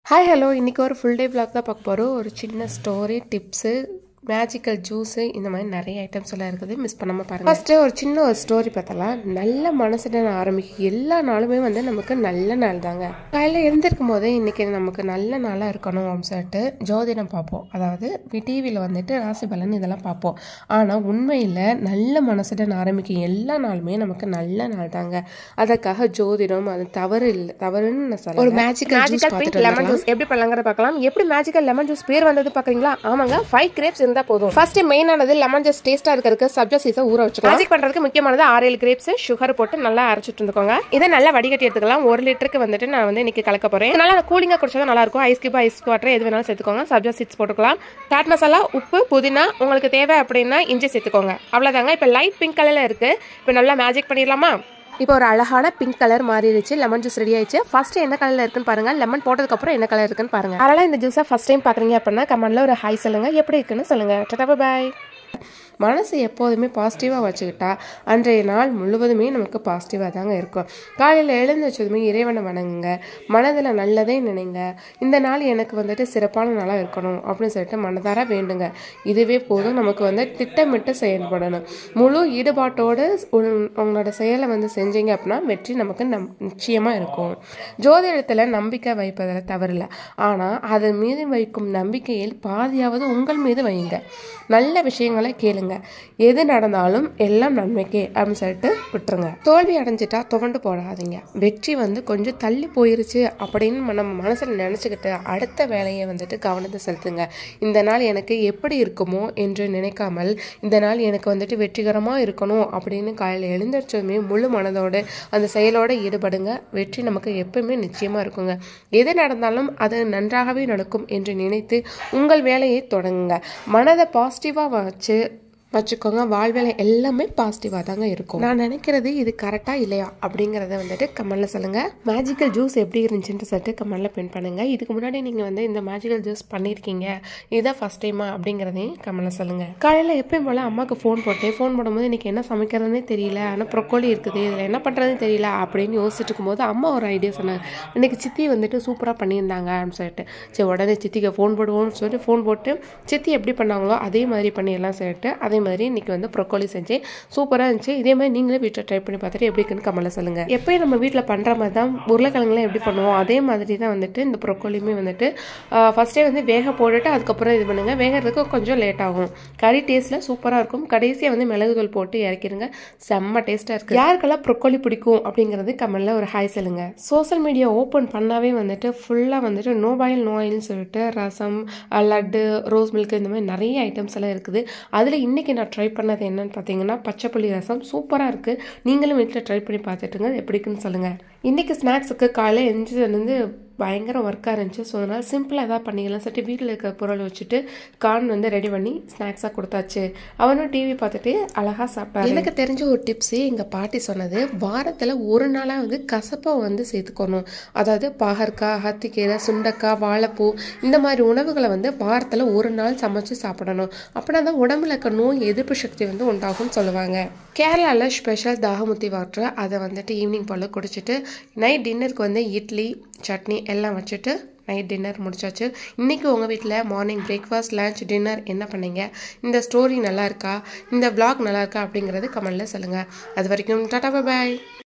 hi hello இன்றைக்கி ஒரு full day vlog தான் பார்க்க போகிறோம் ஒரு சின்ன ஸ்டோரி டிப்ஸு மேஜிக்கல் ஜூஸு இந்த மாதிரி நிறைய ஐட்டம்ஸ் எல்லாம் இருக்குது மிஸ் பண்ணாமல் பாருங்கள் ஃபஸ்ட்டு ஒரு சின்ன ஒரு ஸ்டோரி பார்த்தலாம் நல்ல மனசுடன் ஆரம்பிக்கும் எல்லா நாளுமே வந்து நமக்கு நல்ல நாள் தாங்க காலையில் எழுந்திருக்கும் போதே இன்றைக்கி நமக்கு நல்ல நாளாக இருக்கணும் அப்படின்னு சொல்லிட்டு ஜோதிடம் பார்ப்போம் அதாவது டிவியில் வந்துட்டு ராசி பலன் இதெல்லாம் பார்ப்போம் ஆனால் உண்மையில் நல்ல மனசுடன் ஆரம்பிக்கும் எல்லா நாளுமே நமக்கு நல்ல நாள் தாங்க அதற்காக ஜோதிடம் அது தவறு இல்லை தவறுன்னு நான் சொல்ல ஒரு magical juice magical pink lemon juice எப்படி பண்ணலாங்கிறத பார்க்கலாம் எப்படி மேஜிக்கல் லெமன் ஜூஸ் பேர் வந்தது பாக்குறீங்களா ஆமாங்க ஃபைவ் கிரேப்ஸ் இருந்தா போதும் ஃபர்ஸ்ட் மெயினானது லெமன் ஜூஸ் டேஸ்டா இருக்கிறதுக்கு சப்ஜா சீஸை ஊற வச்சுக்கலாம் மேஜிக் பண்றதுக்கு முக்கியமானது ஆறு ஏழு கிரேப்ஸ் சுகர் போட்டு நல்லா அரைச்சிட்டு இருந்துக்கோங்க இதை நல்லா வடிகட்டி எடுத்துக்கலாம் ஒரு லிட்டருக்கு வந்துட்டு நான் வந்து இன்னைக்கு கலக்க போறேன் நல்லா கூலிங்கா குடிச்சா நல்லா இருக்கும் ஐஸ் கியூப் ஐஸ் வாட்டர் எது வேணாலும் சேர்த்துக்கோங்க சப்ஜா சீட்ஸ் போட்டுக்கலாம் சாட் மசாலா உப்பு புதினா உங்களுக்கு தேவை அப்படின்னா இஞ்சி சேர்த்துக்கோங்க அவ்வளவுதாங்க இப்போ லைட் பிங்க் கலர்ல இருக்கு இப்போ நல்லா மேஜிக் பண்ணிடலாமா இப்போ ஒரு அழகான பிங்க் கலர் மாறிடுச்சு லெமன் ஜூஸ் ரெடி ஆயிடுச்சு ஃபர்ஸ்ட் என்ன கலர்ல இருக்குன்னு பாருங்க லெமன் போட்டதுக்கு அப்புறம் என்ன கலர் இருக்குன்னு பாருங்க அதனால இந்த ஜூஸை ஃபர்ஸ்ட் டைம் பாக்குறீங்க அப்படின்னா கமெண்ட்ல ஒரு ஹாய் சொல்லுங்க எப்படி இருக்குன்னு சொல்லுங்க டாடா பாய் மனசு எப்போதுமே பாசிட்டிவாக வச்சுக்கிட்டா அன்றைய நாள் முழுவதுமே நமக்கு பாசிட்டிவாக தாங்க இருக்கும் காலையில் எழுந்து வச்சதுமே இறைவனை வணங்குங்க மனதில் நல்லதே நினைங்க இந்த நாள் எனக்கு வந்துட்டு சிறப்பான நாளாக இருக்கணும் அப்படின்னு சொல்லிட்டு மனதார வேண்டுங்க இதுவே போதும் நமக்கு வந்து திட்டமிட்டு செயல்படணும் முழு ஈடுபாட்டோடு உள்- உங்களோட செயலை வந்து செஞ்சீங்க அப்படின்னா வெற்றி நமக்கு நம் நிச்சயமாக இருக்கும் ஜோதிடத்தில் நம்பிக்கை வைப்பதில் தவறில்லை ஆனால் அதன் மீது வைக்கும் நம்பிக்கையில் பாதியாவது உங்கள் மீது வையுங்க நல்ல விஷயங்களை கேளுங்க எது நடந்தாலும் எல்லாம் நன்மைக்கே அப்படின்னு சொல்லிட்டு விட்டுருங்க தோல்வி அடைஞ்சிட்டா துவண்டு போடாதீங்க வெற்றி வந்து கொஞ்சம் தள்ளி போயிருச்சு அப்படின்னு நம்ம மனசில் நினச்சிக்கிட்டு அடுத்த வேலையை வந்துட்டு கவனத்தை செலுத்துங்க இந்த நாள் எனக்கு எப்படி இருக்குமோ என்று நினைக்காமல் இந்த நாள் எனக்கு வந்துட்டு வெற்றிகரமாக இருக்கணும் அப்படின்னு காலையில் எழுந்திரிச்சதுமே முழு மனதோடு அந்த செயலோடு ஈடுபடுங்க வெற்றி நமக்கு எப்பவுமே நிச்சயமாக இருக்குங்க எது நடந்தாலும் அது நன்றாகவே நடக்கும் என்று நினைத்து உங்கள் வேலையை தொடங்குங்க மனதை பாசிட்டிவாக வச்சு வச்சுக்கோங்க வாழ்வேலை எல்லாமே பாசிட்டிவாக தாங்க இருக்கும் நான் நினைக்கிறது இது கரெக்டாக இல்லையா அப்படிங்கிறத வந்துட்டு கமெண்ட்ல சொல்லுங்க மேஜிக்கல் ஜூஸ் எப்படி இருந்துச்சுன்னு சொல்லிட்டு கமெண்ட்ல பின் பண்ணுங்க இதுக்கு முன்னாடி நீங்கள் வந்து இந்த மேஜிக்கல் ஜூஸ் பண்ணியிருக்கீங்க இதுதான் ஃபர்ஸ்ட் டைமா அப்படிங்கிறதையும் கமெண்ட்ல சொல்லுங்க காலையில் எப்பயும் போல அம்மாவுக்கு ஃபோன் போட்டேன் ஃபோன் போடும்போது இன்னைக்கு என்ன சமைக்கிறதுனே தெரியல ஆனால் ப்ரொக்கோலி இருக்குது இதில் என்ன பண்ணுறதுன்னு தெரியல அப்படின்னு யோசிச்சுட்டு இருக்கும்போது அம்மா ஒரு ஐடியா சொன்னாங்க இன்னைக்கு சித்தி வந்துட்டு சூப்பராக பண்ணியிருந்தாங்க அப்படின்னு சொல்லிட்டு சரி உடனே சித்திக்கு ஃபோன் போடுவோம்னு சொல்லிட்டு ஃபோன் போட்டு சித்தி எப்படி பண்ணாங்களோ அதே மாதிரி பண்ணிடலாம் சொல்லிட்டு அதே மாதிரி இன்னைக்கு வந்து ப்ரொக்கோலி செஞ்சேன் சூப்பராக இருந்துச்சு இதே மாதிரி நீங்களே வீட்டில் ட்ரை பண்ணி பார்த்துட்டு எப்படி இருக்குன்னு கமெண்ட்ல சொல்லுங்கள் எப்பயும் நம்ம வீட்டில் பண்ணுற மாதிரி தான் உருளைக்கிழங்குலாம் எப்படி பண்ணுவோம் அதே மாதிரி தான் வந்துட்டு இந்த ப்ரொக்கோலியுமே வந்துட்டு ஃபஸ்ட்டே வந்து வேக போட்டுட்டு அதுக்கப்புறம் இது பண்ணுங்கள் வேகிறதுக்கு கொஞ்சம் லேட் ஆகும் கறி டேஸ்ட்டில் சூப்பராக இருக்கும் கடைசியாக வந்து மிளகுதூள் போட்டு இறக்கிடுங்க செம்ம டேஸ்ட்டாக இருக்குது யாருக்கெல்லாம் ப்ரொக்கோலி பிடிக்கும் அப்படிங்கிறது கமெண்ட்ல ஒரு ஹாய் சொல்லுங்க சோஷியல் மீடியா ஓப்பன் பண்ணாவே வந்துட்டு ஃபுல்லாக வந்துட்டு நோ பாயில் நோ ஆயில்னு சொல்லிட்டு ரசம் அஹ், லட்டு ரோஸ் மில்க் இந்த மாதிரி நிறைய ஐட்டம்ஸ் எல்லாம் இருக்குது அதில் இன்னைக்கு நான் ட்ரை பண்ணது என்னன்னு பார்த்தீங்கன்னா பச்சைப்புளி ரசம் சூப்பராக இருக்குது நீங்களும் வீட்டில் ட்ரை பண்ணி பார்த்துட்டுங்க அது எப்படி இருக்குன்னு சொல்லுங்கள் இன்றைக்கி ஸ்நாக்ஸுக்கு காலையில் எந்திரிச்சதுலேருந்து பயங்கர ஒர்க்காக இருந்துச்சு ஸோ அதனால் சிம்பிளாக எதாவது பண்ணிக்கலாம் சொல்லிட்டு வீட்டில் இருக்கிற பொருள் வச்சுட்டு கார்ன் வந்து ரெடி பண்ணி ஸ்நாக்ஸாக கொடுத்தாச்சு அவனும் டிவி பார்த்துட்டு அழகாக சாப்பிட்டாரு எனக்கு தெரிஞ்ச ஒரு டிப்ஸே எங்கள் பாட்டி சொன்னது வாரத்தில் ஒரு நாளாக வந்து கசப்பை வந்து சேர்த்துக்கணும் அதாவது பாகற்காய் அகத்திக்கீரை சுண்டக்காய் வாழைப்பூ இந்த மாதிரி உணவுகளை வந்து வாரத்தில் ஒரு நாள் சமைச்சு சாப்பிடணும் அப்படின்னா தான் உடம்புல இருக்க நோய் எதிர்ப்பு சக்தி வந்து உண்டாகும்னு சொல்லுவாங்க கேரளாவில் ஸ்பெஷல் தாகமுத்தி வாட்டர் அதை வந்துட்டு ஈவினிங் போல் குடிச்சிட்டு நைட் டின்னருக்கு வந்து இட்லி சட்னி எல்லாம் வச்சுட்டு நைட் டின்னர் முடிச்சாச்சு இன்றைக்கி உங்கள் வீட்டில் மார்னிங் பிரேக்ஃபாஸ்ட் லஞ்ச் டின்னர் என்ன பண்ணீங்க இந்த ஸ்டோரி நல்லா இருக்கா இந்த vlog நல்லா இருக்கா அப்படிங்கிறது கமெண்ட்டில் சொல்லுங்கள் அது வரைக்கும் டாடா பாய்